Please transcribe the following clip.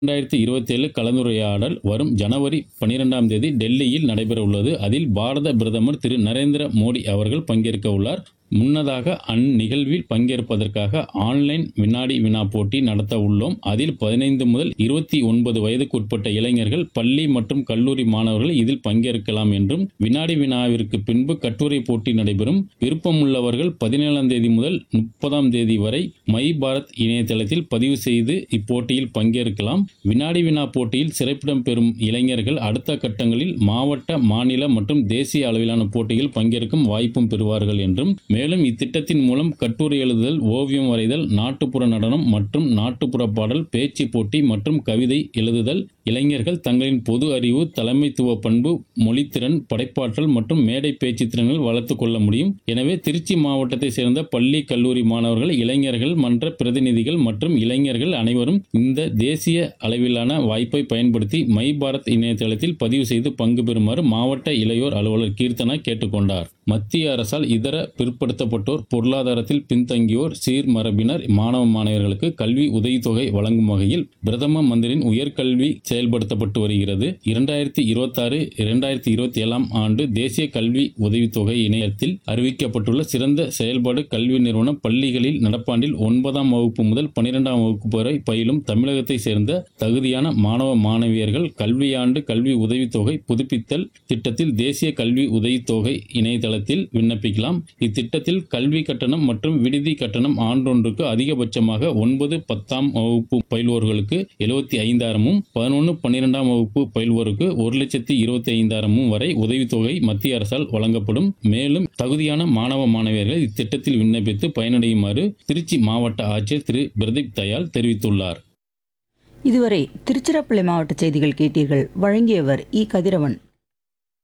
இரண்டாயிரத்தி இருபத்தேழு கலந்துரையாடல் வரும் ஜனவரி பனிரெண்டாம் தேதி டெல்லியில் நடைபெற உள்ளது அதில் பாரத பிரதமர் திரு நரேந்திர மோடி அவர்கள் பங்கேற்க உள்ளார் முன்னதாக அந்நிகழ்வில் பங்கேற்பதற்காக ஆன்லைன் வினாடி வினா போட்டி நடத்த உள்ளோம் அதில் பதினைந்து முதல் இருபத்தி ஒன்பது வயதுக்குட்பட்ட இளைஞர்கள் பள்ளி மற்றும் கல்லூரி மாணவர்கள் இதில் பங்கேற்கலாம் என்றும் வினாடி வினாவிற்கு பின்பு கட்டுரை போட்டி நடைபெறும் விருப்பமுள்ளவர்கள் பதினேழாம் தேதி முதல் முப்பதாம் தேதி வரை மை பாரத் இணையதளத்தில் பதிவு செய்து இப்போட்டியில் பங்கேற்கலாம் வினாடி வினா போட்டியில் சிறப்பிடம் பெறும் இளைஞர்கள் அடுத்த கட்டங்களில் மாவட்ட மாநில மற்றும் தேசிய அளவிலான போட்டியில் பங்கேற்கும் வாய்ப்பும் பெறுவார்கள் என்றும் மேலும் இத்திட்டத்தின் மூலம் கட்டுரை எழுதுதல் ஓவியம் வரைதல் நாட்டுப்புற நடனம் மற்றும் நாட்டுப்புற பாடல் பேச்சு போட்டி மற்றும் கவிதை எழுதுதல் இளைஞர்கள் தங்களின் பொது அறிவு தலைமைத்துவ பண்பு மொழித்திறன் படைப்பாற்றல் மற்றும் மேடை பேச்சு திறன்கள் வளர்த்துக் கொள்ள முடியும் எனவே திருச்சி மாவட்டத்தை சேர்ந்த பள்ளி கல்லூரி மாணவர்கள் இளைஞர்கள் மன்ற பிரதிநிதிகள் மற்றும் இளைஞர்கள் அனைவரும் இந்த தேசிய அளவிலான வாய்ப்பை பயன்படுத்தி மை பாரத் இணையதளத்தில் பதிவு செய்து பங்கு பெறுமாறு மாவட்ட இளையோர் அலுவலர் கீர்த்தனா கேட்டுக்கொண்டார் மத்திய அரசால் இதர பிற்படுத்தப்பட்டோர் பொருளாதாரத்தில் பின்தங்கியோர் சீர்மரபினர் மாணவ மாணவர்களுக்கு கல்வி உதவித்தொகை வழங்கும் வகையில் பிரதம மந்திரின் உயர்கல்வி செயல்படுத்தப்பட்டு வருகிறது இரண்டாயிரத்தி இருபத்தாறு இரண்டாயிரத்தி இருபத்தி ஏழாம் ஆண்டு தேசிய கல்வி உதவித்தொகை இணையத்தில் அறிவிக்கப்பட்டுள்ள சிறந்த செயல்பாடு கல்வி நிறுவனம் பள்ளிகளில் நடப்பாண்டில் ஒன்பதாம் வகுப்பு முதல் பனிரெண்டாம் வகுப்பு வரை பயிலும் தமிழகத்தை சேர்ந்த தகுதியான மாணவ மாணவியர்கள் கல்வியாண்டு கல்வி உதவித்தொகை புதுப்பித்தல் திட்டத்தில் தேசிய கல்வி உதவித்தொகை இணையதளத்தில் விண்ணப்பிக்கலாம் இத்திட்டத்தில் கல்வி கட்டணம் மற்றும் விடுதி கட்டணம் ஆண்டொன்றுக்கு அதிகபட்சமாக ஒன்பது பத்தாம் வகுப்பு பயில்வோர்களுக்கு எழுபத்தி ஐந்தாயிரமும் பதினொன்று பன்னிரெண்டாம் வகுப்பு பயில்வோருக்கு ஒரு லட்சத்தி இருபத்தி ஐந்தாயிரமும் வரை உதவித்தொகை மத்திய அரசால் வழங்கப்படும் மேலும் தகுதியான மாணவ மாணவியர்கள் இத்திட்டத்தில் விண்ணப்பித்து பயனடையுமாறு திருச்சி மாவட்ட ஆட்சியர் திரு பிரதீப் தயாள் தெரிவித்துள்ளார் இதுவரை திருச்சிராப்பள்ளி மாவட்ட செய்திகள் கேட்டீர்கள் வழங்கியவர் இ கதிரவன்